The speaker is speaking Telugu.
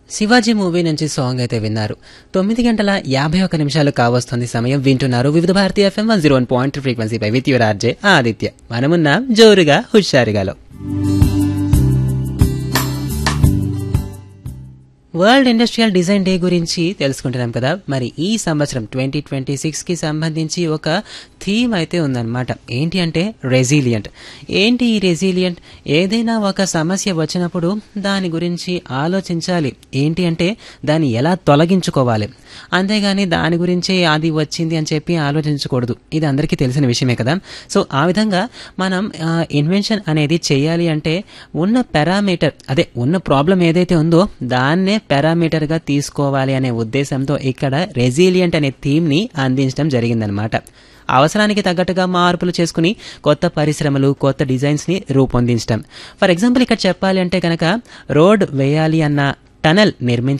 శివాజీ మూవీ నుంచి సాంగ్ అయితే విన్నారు తొమ్మిది గంటల యాభై ఒక్క నిమిషాలు కావస్తుంది సమయం వింటున్నారు Vividh Bharati FM one zero one point ఫ్రీక్వెన్సీపై విత్ యువర్ ఆర్జే ఆదిత్య మనమున్నాం జోరుగా హుషారుగాలో వరల్డ్ ఇండస్ట్రియల్ డిజైన్ డే గురించి తెలుసుకుంటున్నాం కదా మరి ఈ సంవత్సరం ట్వంటీ ట్వంటీ సిక్స్కి సంబంధించి ఒక థీమ్ అయితే ఉందన్నమాట ఏంటి అంటే రెసిలియంట్ ఏంటి ఈ రెసిలియంట్ ఏదైనా ఒక సమస్య వచ్చినప్పుడు దాని గురించి ఆలోచించాలి ఏంటి అంటే దాన్ని ఎలా తొలగించుకోవాలి అంతేగాని దాని గురించి అది వచ్చింది అని చెప్పి ఆలోచించకూడదు ఇది అందరికీ తెలిసిన విషయమే కదా సో ఆ విధంగా మనం ఇన్వెన్షన్ అనేది చేయాలి అంటే ఉన్న పారామీటర్ అదే ఉన్న ప్రాబ్లం ఏదైతే ఉందో దాన్నే పారామీటర్గా తీసుకోవాలి అనే ఉద్దేశంతో ఇక్కడ రెసిలియంట్ అనే థీమ్ని అందించడం జరిగిందనమాట అవసరానికి తగ్గట్టుగా మార్పులు చేసుకుని కొత్త పరిశ్రమలు కొత్త డిజైన్స్ని రూపొందించడం ఫర్ ఎగ్జాంపుల్ ఇక్కడ చెప్పాలి అంటే కనుక రోడ్ వేయాలి అన్న టనల్ నిర్మించాలి